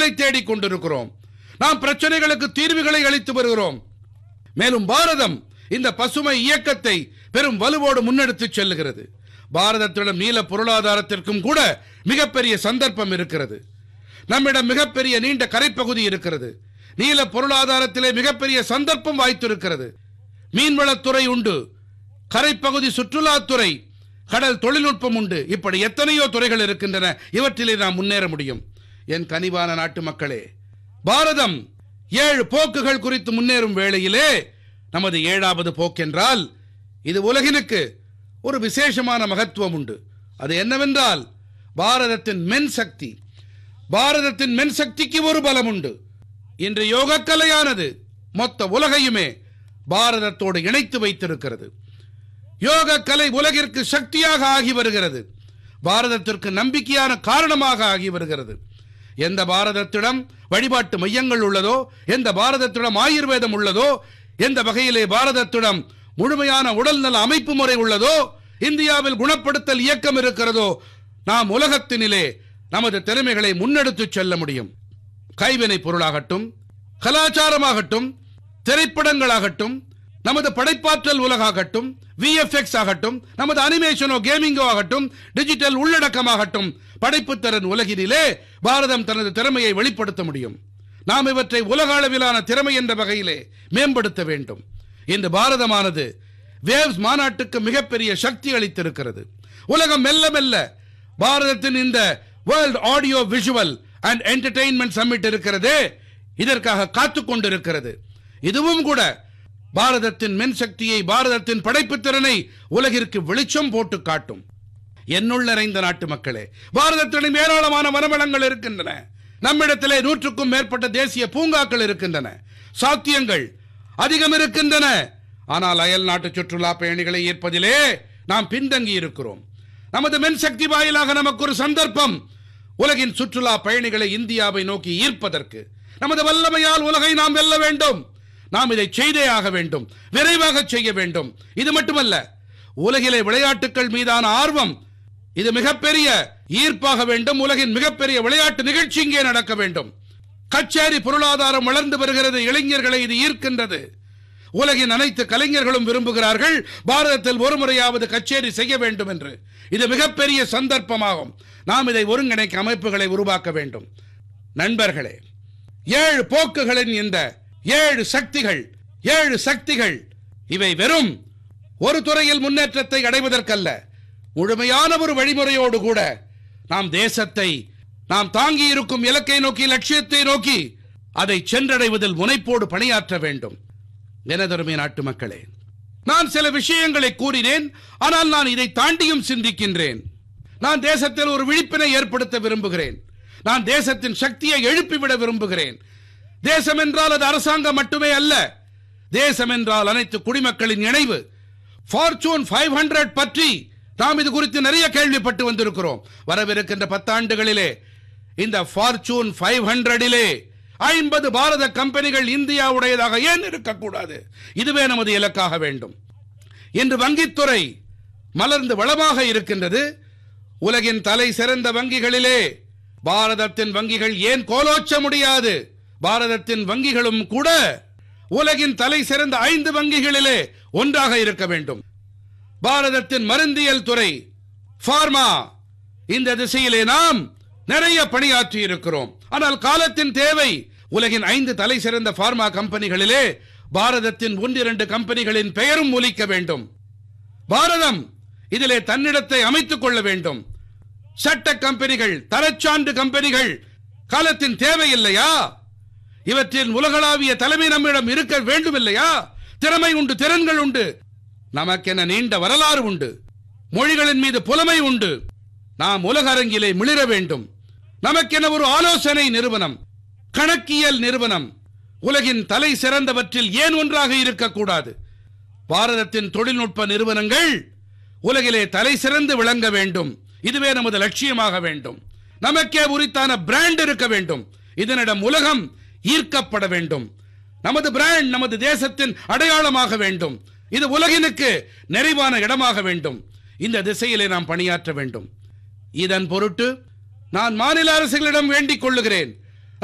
தீர்வுகளை தேடிக் கொண்டிருக்கிறோம் நாம் பிரச்சனைகளுக்கு தீர்வுகளை அளித்து வருகிறோம் மேலும் பாரதம் இந்த பசுமை இயக்கத்தை பெரும் வலுவோடு முன்னெடுத்துச் செல்லுகிறது பாரதத்திடம் நீல பொருளாதாரத்திற்கும் கூட மிகப்பெரிய சந்தர்ப்பம் இருக்கிறது நம்மிடம் மிகப்பெரிய நீண்ட கரைப்பகுதி இருக்கிறது நீல பொருளாதாரத்திலே மிகப்பெரிய சந்தர்ப்பம் வாய்த்திருக்கிறது மீன்வளத்துறை உண்டு கரைப்பகுதி சுற்றுலாத்துறை கடல் தொழில்நுட்பம் உண்டு இப்படி எத்தனையோ துறைகள் இருக்கின்றன இவற்றிலே நாம் முன்னேற முடியும் என் கனிவான நாட்டு மக்களே பாரதம் ஏழு போக்குகள் குறித்து முன்னேறும் வேளையிலே நமது ஏழாவது போக்கென்றால் இது உலகினுக்கு ஒரு விசேஷமான மகத்துவம் உண்டு அது என்னவென்றால் பாரதத்தின் மென் சக்தி பாரதத்தின் மென் சக்திக்கு ஒரு பலம் உண்டு இன்று யோகக்கலையானது மொத்த உலகையுமே பாரதத்தோடு இணைத்து வைத்திருக்கிறது யோக கலை உலகிற்கு சக்தியாக ஆகி வருகிறது பாரதத்திற்கு நம்பிக்கையான காரணமாக ஆகி வருகிறது எந்த பாரதத்திடம் வழிபாட்டு மையங்கள் உள்ளதோ எந்த பாரதத்திடம் ஆயுர்வேதம் உள்ளதோ எந்த வகையிலே பாரதத்திடம் முழுமையான உடல்நல அமைப்பு முறை உள்ளதோ இந்தியாவில் குணப்படுத்தல் இயக்கம் இருக்கிறதோ நாம் உலகத்தினிலே நமது திறமைகளை முன்னெடுத்துச் செல்ல முடியும் கைவினை பொருளாகட்டும் கலாச்சாரமாகட்டும் திரைப்படங்களாகட்டும் நமது படைப்பாற்றல் உலகாகட்டும் விஎஃப்எக்ஸ் ஆகட்டும் நமது அனிமேஷனோ கேமிங்கோ ஆகட்டும் டிஜிட்டல் உள்ளடக்கமாகட்டும் படைப்புத்திறன் உலகினிலே பாரதம் தனது திறமையை வெளிப்படுத்த முடியும் நாம் இவற்றை உலக அளவிலான திறமை என்ற வகையிலே மேம்படுத்த வேண்டும் இன்று பாரதமானது வேவ்ஸ் மாநாட்டுக்கு மிகப்பெரிய சக்தி அளித்திருக்கிறது உலகம் மெல்ல மெல்ல பாரதத்தின் இந்த world audio visual and entertainment summit இருக்கிறதே இதற்காக காத்துக் கொண்டிருக்கிறது இதுவும் கூட பாரதத்தின் மென் சக்தியை பாரதத்தின் படைப்புத் திறனை உலகிற்கு வெளிச்சம் போட்டு காட்டும் என்னுள் நிறைந்த நாட்டு மக்களே பாரதத்திடம் ஏராளமான வனவளங்கள் இருக்கின்றன நம்மிடத்திலே நூற்றுக்கும் மேற்பட்ட தேசிய பூங்காக்கள் இருக்கின்றன சாத்தியங்கள் அதிகம் இருக்கின்றன ஆனால் அயல் நாட்டு சுற்றுலா பயணிகளை ஈர்ப்பதிலே நாம் பின்தங்கி இருக்கிறோம் நமது மென் சக்தி வாயிலாக நமக்கு ஒரு சந்தர்ப்பம் உலகின் சுற்றுலா பயணிகளை இந்தியாவை நோக்கி ஈர்ப்பதற்கு நமது வல்லமையால் உலகை நாம் வெல்ல வேண்டும் நாம் இதை செய்தே ஆக வேண்டும் விரைவாக செய்ய வேண்டும் இது மட்டுமல்ல உலகிலே விளையாட்டுகள் மீதான ஆர்வம் இது மிகப்பெரிய ஈர்ப்பாக வேண்டும் உலகின் மிகப்பெரிய விளையாட்டு நிகழ்ச்சி இங்கே நடக்க வேண்டும் கச்சேரி பொருளாதாரம் வளர்ந்து வருகிறது இளைஞர்களை இது ஈர்க்கின்றது உலகின் அனைத்து கலைஞர்களும் விரும்புகிறார்கள் பாரதத்தில் ஒரு முறையாவது கச்சேரி செய்ய வேண்டும் என்று இது மிகப்பெரிய சந்தர்ப்பமாகும் நாம் இதை ஒருங்கிணைக்க அமைப்புகளை உருவாக்க வேண்டும் நண்பர்களே ஏழு போக்குகளின் இந்த ஏழு சக்திகள் ஏழு சக்திகள் இவை வெறும் ஒரு துறையில் முன்னேற்றத்தை அடைவதற்கல்ல முழுமையான ஒரு வழிமுறையோடு கூட நாம் தேசத்தை நாம் தாங்கி இருக்கும் இலக்கை நோக்கி லட்சியத்தை நோக்கி அதை சென்றடைவதில் முனைப்போடு பணியாற்ற வேண்டும் எனதருமை நாட்டு மக்களே நான் சில விஷயங்களை கூறினேன் ஆனால் நான் இதை தாண்டியும் சிந்திக்கின்றேன் நான் தேசத்தில் ஒரு விழிப்பினை ஏற்படுத்த விரும்புகிறேன் நான் தேசத்தின் சக்தியை எழுப்பிவிட விரும்புகிறேன் தேசம் என்றால் அது அரசாங்கம் மட்டுமே அல்ல தேசம் என்றால் அனைத்து குடிமக்களின் இணைவு ஃபார்ச்சூன் ஃபைவ் ஹண்ட்ரட் பற்றி நாம் இது குறித்து நிறைய கேள்விப்பட்டு வந்திருக்கிறோம் வரவிருக்கின்ற பத்தாண்டுகளிலே இந்த ஃபார்ச்சூன் ஃபைவ் ஹண்ட்ரடிலே ஐம்பது பாரத கம்பெனிகள் இந்தியாவுடையதாக ஏன் இருக்கக்கூடாது இதுவே நமது இலக்காக வேண்டும் இன்று வங்கித்துறை மலர்ந்து வளமாக இருக்கின்றது உலகின் தலை சிறந்த வங்கிகளிலே பாரதத்தின் வங்கிகள் ஏன் கோலோச்ச முடியாது பாரதத்தின் வங்கிகளும் கூட உலகின் தலை சிறந்த ஐந்து வங்கிகளிலே ஒன்றாக இருக்க வேண்டும் பாரதத்தின் மருந்தியல் துறை பார்மா இந்த திசையிலே நாம் நிறைய பணியாற்றி இருக்கிறோம் ஆனால் காலத்தின் தேவை உலகின் ஐந்து தலை சிறந்த பார்மா கம்பெனிகளிலே பாரதத்தின் ஒன்றிரண்டு கம்பெனிகளின் பெயரும் ஒலிக்க வேண்டும் பாரதம் இதிலே தன்னிடத்தை அமைத்துக் கொள்ள வேண்டும் சட்ட கம்பெனிகள் தரச்சான்று கம்பெனிகள் காலத்தின் தேவை இல்லையா இவற்றில் உலகளாவிய தலைமை நம்மிடம் இருக்க வேண்டும் இல்லையா திறமை உண்டு திறன்கள் உண்டு நமக்கென நீண்ட வரலாறு உண்டு மொழிகளின் மீது புலமை உண்டு நாம் உலக அரங்கிலே மிளிர வேண்டும் நமக்கென ஒரு ஆலோசனை நிறுவனம் கணக்கியல் நிறுவனம் உலகின் தலை சிறந்தவற்றில் ஏன் ஒன்றாக இருக்கக்கூடாது பாரதத்தின் தொழில்நுட்ப நிறுவனங்கள் உலகிலே தலை சிறந்து விளங்க வேண்டும் இதுவே நமது லட்சியமாக வேண்டும் நமக்கே உரித்தான பிராண்ட் இருக்க வேண்டும் இதனிடம் உலகம் ஈர்க்கப்பட வேண்டும் நமது பிராண்ட் நமது தேசத்தின் அடையாளமாக வேண்டும் இது உலகினுக்கு நிறைவான இடமாக வேண்டும் இந்த திசையிலே நாம் பணியாற்ற வேண்டும் இதன் பொருட்டு நான் மாநில அரசுகளிடம் வேண்டிக் கொள்ளுகிறேன்